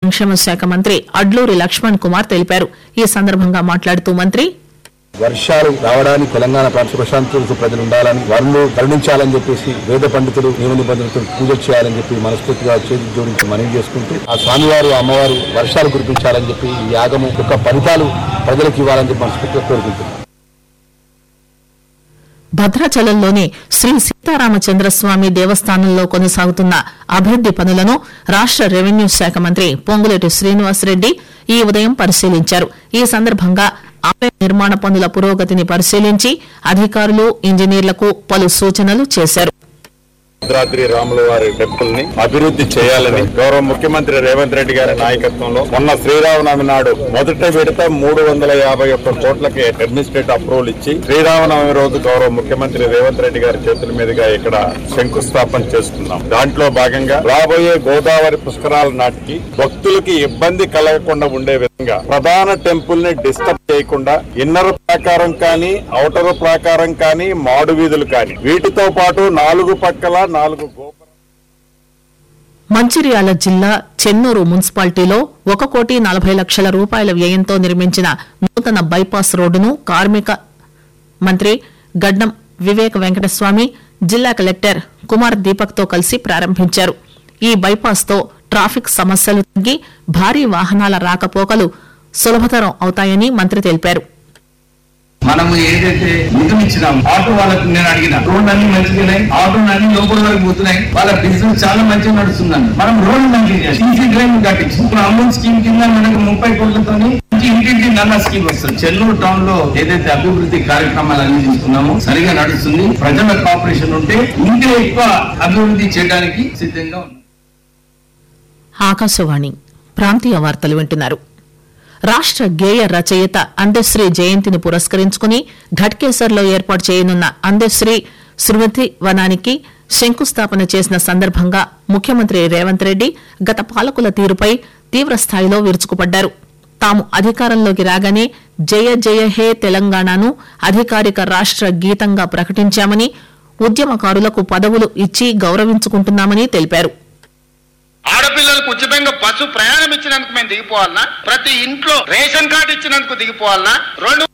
సంక్షేమ శాఖ మంత్రి అడ్లూరి లక్ష్మణ్ కుమార్ తెలిపారు ఈ సందర్భంగా మాట్లాడుతూ మంత్రి వర్షాలు రావడానికి తెలంగాణ ప్రాంత ప్రశాంతతతో ప్రజలు ఉండాలని వరులు కరుణించాలని చెప్పేసి వేద పండితులు నియమ నిబంధనలతో పూజ చేయాలని చెప్పి మనస్ఫూర్తిగా చేతి జోడించి మనవి చేసుకుంటూ ఆ స్వామివారు అమ్మవారు వర్షాలు కురిపించాలని చెప్పి ఈ యాగము యొక్క ఫలితాలు ప్రజలకు ఇవ్వాలని చెప్పి మనస్ఫూర్తిగా కోరుకుంటున్నాం భద్రాచలంలోని శ్రీ సీతారామచంద్రస్వామి దేవస్థానంలో కొనసాగుతున్న అభివృద్ది పనులను రాష్ట రెవెన్యూ శాఖ మంత్రి పొంగులేటి శ్రీనివాసరెడ్డి ఈ ఉదయం పరిశీలించారు ఈ సందర్భంగా ఆలయ నిర్మాణ పనుల పురోగతిని పరిశీలించి అధికారులు ఇంజనీర్లకు పలు సూచనలు చేశారు భద్రాద్రి రాముల వారి టెంపుల్ ని అభివృద్ధి చేయాలని గౌరవ ముఖ్యమంత్రి రేవంత్ రెడ్డి గారి నాయకత్వంలో మొన్న శ్రీరామనవమి నాడు మొదట విడత మూడు వందల యాభై ఒక్క కోట్లకి అడ్మినిస్ట్రేటివ్ అప్రూవల్ ఇచ్చి శ్రీరామనవమి రోజు గౌరవ ముఖ్యమంత్రి రేవంత్ రెడ్డి గారి చేతుల మీదుగా ఇక్కడ శంకుస్థాపన చేస్తున్నాం దాంట్లో భాగంగా రాబోయే గోదావరి పుష్కరాల నాటికి భక్తులకి ఇబ్బంది కలగకుండా ఉండే విధంగా ప్రధాన టెంపుల్ ని డిస్టర్బ్ చేయకుండా ఇన్నర్ ప్రాకారం కానీ ఔటర్ ప్రాకారం కానీ మాడు వీధులు కానీ వీటితో పాటు నాలుగు పక్కల నాలుగు గోపురాలు మంచిర్యాల జిల్లా చెన్నూరు మున్సిపాలిటీలో ఒక కోటి నలభై లక్షల రూపాయల వ్యయంతో నిర్మించిన నూతన బైపాస్ రోడ్డును కార్మిక మంత్రి గడ్డం వివేక్ వెంకటస్వామి జిల్లా కలెక్టర్ కుమార్ దీపక్ తో కలిసి ప్రారంభించారు ఈ బైపాస్ తో ట్రాఫిక్ సమస్యలు తగ్గి భారీ వాహనాల రాకపోకలు సులభతరం అవుతాయని మంత్రి తెలిపారు మనము ఏదైతే నిధులు ఇచ్చినాం ఆటో వాళ్ళకి నేను అడిగిన రోడ్లు అన్ని మంచిగా ఉన్నాయి ఆటోలు అన్ని లోపల వరకు పోతున్నాయి వాళ్ళ బిజినెస్ చాలా మంచిగా నడుస్తుందండి మనం రోడ్లు మంచిగా చేస్తాం ఈజీ డ్రైవ్ కట్టించి ఇప్పుడు అమౌంట్ స్కీమ్ కింద మనకు ముప్పై కోట్లతో ఇంటింటి నల్ల స్కీమ్ వస్తుంది చెన్నూరు టౌన్ లో ఏదైతే అభివృద్ధి కార్యక్రమాలు అన్ని తీసుకున్నామో సరిగా నడుస్తుంది ప్రజల కోఆపరేషన్ ఉంటే ఇంకా ఎక్కువ అభివృద్ధి చేయడానికి సిద్ధంగా ఉంది ఆకాశవాణి ప్రాంతీయ వార్తలు వింటున్నారు రాష్ట గేయ రచయిత అందశ్రీ జయంతిని పురస్కరించుకుని ఘట్కేసర్లో ఏర్పాటు చేయనున్న అందశ్రీ స్మృతి వనానికి శంకుస్థాపన చేసిన సందర్భంగా ముఖ్యమంత్రి రేవంత్ రెడ్డి గత పాలకుల తీరుపై తీవ్రస్థాయిలో విరుచుకుపడ్డారు తాము అధికారంలోకి రాగానే జయ జయ హే తెలంగాణను అధికారిక రాష్ట గీతంగా ప్రకటించామని ఉద్యమకారులకు పదవులు ఇచ్చి గౌరవించుకుంటున్నామని తెలిపారు ఆడపిల్లలకు ఉచితంగా బస్సు ప్రయాణం ఇచ్చినందుకు మేము దిగిపోవాలనా ప్రతి ఇంట్లో రేషన్ కార్డు ఇచ్చినందుకు దిగిపోవాలనా రెండు